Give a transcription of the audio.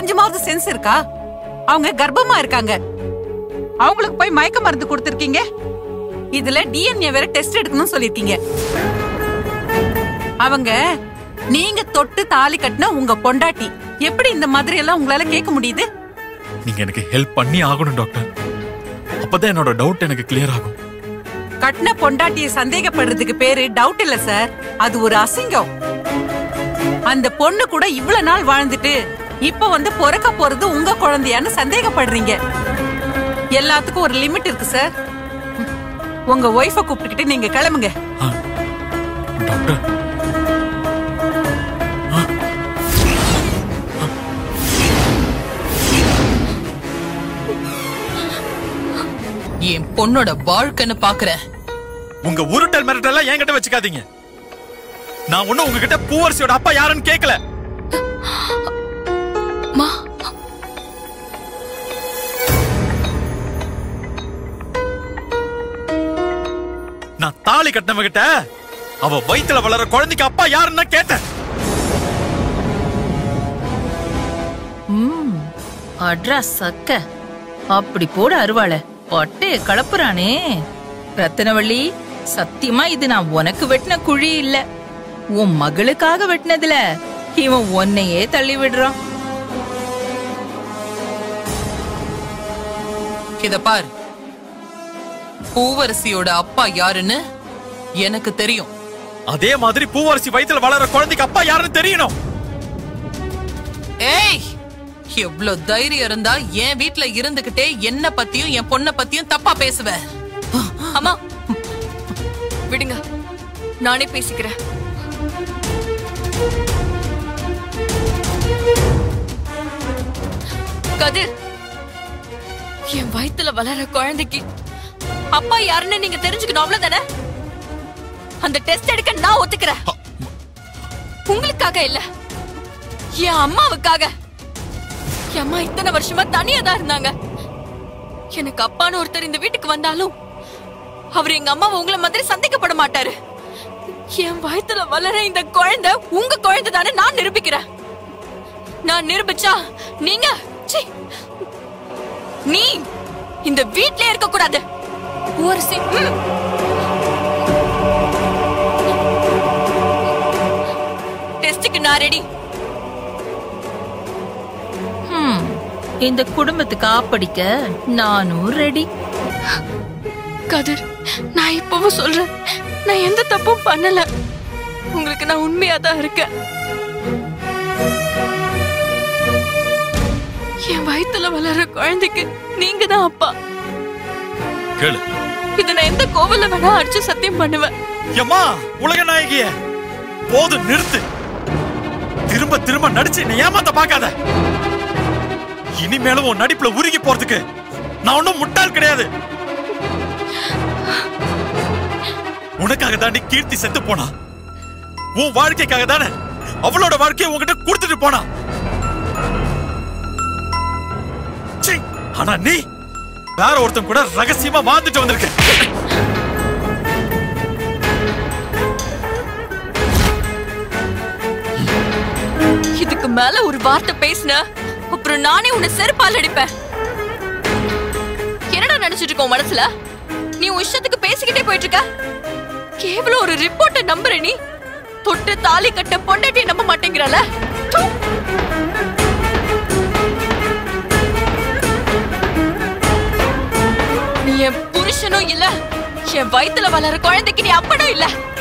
கொஞ்சமாவது சென்ஸ் இருக்கா அவங்க கர்ப்பமா இருக்காங்க அவங்களுக்கு போய் மயக்க மருந்து கொடுத்திருக்கீங்க இதுல டிஎன்ஏ வேற டெஸ்ட் எடுக்கணும்னு சொல்லிருக்கீங்க அவங்க நீங்க தொட்டு தாலி கட்டின உங்க பொண்டாட்டி எப்படி இந்த மாதிரி எல்லாம் உங்களால கேட்க முடியுது நீங்க எனக்கு ஹெல்ப் பண்ணி ஆகணும் டாக்டர் அப்பதான் என்னோட டவுட் எனக்கு கிளியர் ஆகும் கட்டின பொண்டாட்டிய சந்தேகப்படுறதுக்கு பேரு டவுட் இல்ல சார் அது ஒரு அசிங்கம் அந்த பொண்ணு கூட இவ்வளவு நாள் வாழ்ந்துட்டு இப்ப வந்து பிறக்க போறது உங்க குழந்தையான்னு சந்தேகப்படுறீங்க எல்லாத்துக்கும் ஒரு லிமிட் இருக்கு சார் உங்க ஒய்ஃப கூப்பிட்டுக்கிட்டு நீங்க கிளம்புங்க ஆ, டாக்டர் என் பொண்ணோட வாழ்க்கைன்னு பாக்குறேன் உங்க உருட்டல் மிரட்டல் என்கிட்ட வச்சுக்காதீங்க நான் ஒண்ணும் உங்ககிட்ட பூவரசியோட அப்பா யாருன்னு கேட்கல மா நான் தாலி கட்டினவ கிட்ட அவ வயித்துல வளர குழந்தைக்கு அப்பா யாருன்னு தான் கேட்டேன் ம் அட்ரா சக்க அப்படி போடு அருவாள பட்டைய கலப்புறானே ரத்தினவள்ளி சத்தியமா இது நான் உனக்கு வெட்டின குழி இல்ல உன் மகளுக்காக வெட்டினதுல இவன் உன்னையே தள்ளி விடுறான் இத பார் பூவரசியோட அப்பா யாருன்னு எனக்கு தெரியும் அதே மாதிரி பூவரசி வயித்துல வளர குழந்தைக்கு அப்பா யாருன்னு தெரியணும் ஏய் எவ்வளவு தைரியம் இருந்தா என் வீட்ல இருந்துகிட்டே என்ன பத்தியும் என் பொண்ண பத்தியும் தப்பா பேசுவ அம்மா விடுங்க நானே பேசிக்கிறேன் கதிர் என் வயித்துல வளர குழந்தைக்கு அப்பா யாருன்னு நீங்க தெரிஞ்சுக்கணும் அவ்வளவுதானே அந்த டெஸ்ட் எடுக்க நான் ஒத்துக்கிறேன் உங்களுக்காக இல்ல என் அம்மாவுக்காக என் அம்மா இத்தனை வருஷமா தனியா தான் இருந்தாங்க எனக்கு அப்பான்னு ஒருத்தர் இந்த வீட்டுக்கு வந்தாலும் அவர் எங்க அம்மாவை உங்களை மாதிரி சந்தேகப்பட மாட்டாரு என் வயத்துல வளர இந்த குழந்தை உங்க குழந்தை தானே நான் நிரூபிக்கிறேன் நான் நிரூபிச்சா நீங்க சீ, நீ இந்த வீட்லயே இருக்க கூடாது ஊரசி ம். டெஸ்டுக்கு நான் ரெடி ம், இந்த குடும்பத்துக்கு ஆப்படிக்க நானும் ரெடி கதிர் நான் இப்பவும் சொல்றேன் நான் எந்த தப்பும் பண்ணல உங்களுக்கு நான் உண்மையா தான் இருக்கேன் என் வயித்துல வளர குழந்தைக்கு நீங்க தான் அப்பா கேளு இதை நான் எந்த கோவில்ல வேணா அடிச்சு சத்தியம் பண்ணுவேன் எம்மா உலக நாயகிய போதும் நிறுத்து திரும்ப திரும்ப நடிச்சு நீ ஏமாத்த பார்க்காத இனிமேலும் உன் நடிப்புல உருகி போறதுக்கு நான் ஒண்ணும் முட்டாள் கிடையாது உனக்காக தாண்டி கீர்த்தி செத்து போனா உன் வாழ்க்கைக்காக தானே அவளோட வாழ்க்கையை உன்கிட்ட கொடுத்துட்டு போனா சீ, ஆனா நீ வேற ஒருத்தன் கூட ரகசியமா வாழ்ந்துட்டு வந்திருக்க இதுக்கு மேல ஒரு வார்த்தை பேசுன அப்புறம் நானே உன்னை செருப்பால் அடிப்பேன் என்னடா நினைச்சிட்டு இருக்கோம் மனசுல நீ உன் இஷ்டத்துக்கு பேசிக்கிட்டே போயிட்டு இருக்க கேவலம் ஒரு ரிப்போர்ட்டை நம்புற நீ தொட்டு தாலி கட்ட பொண்டாட்டி நம்ப மாட்டேங்கிறல தூ. நீ என் புருஷனும் இல்ல என் வயித்துல வளர குழந்தைக்கு நீ அப்பனும் இல்ல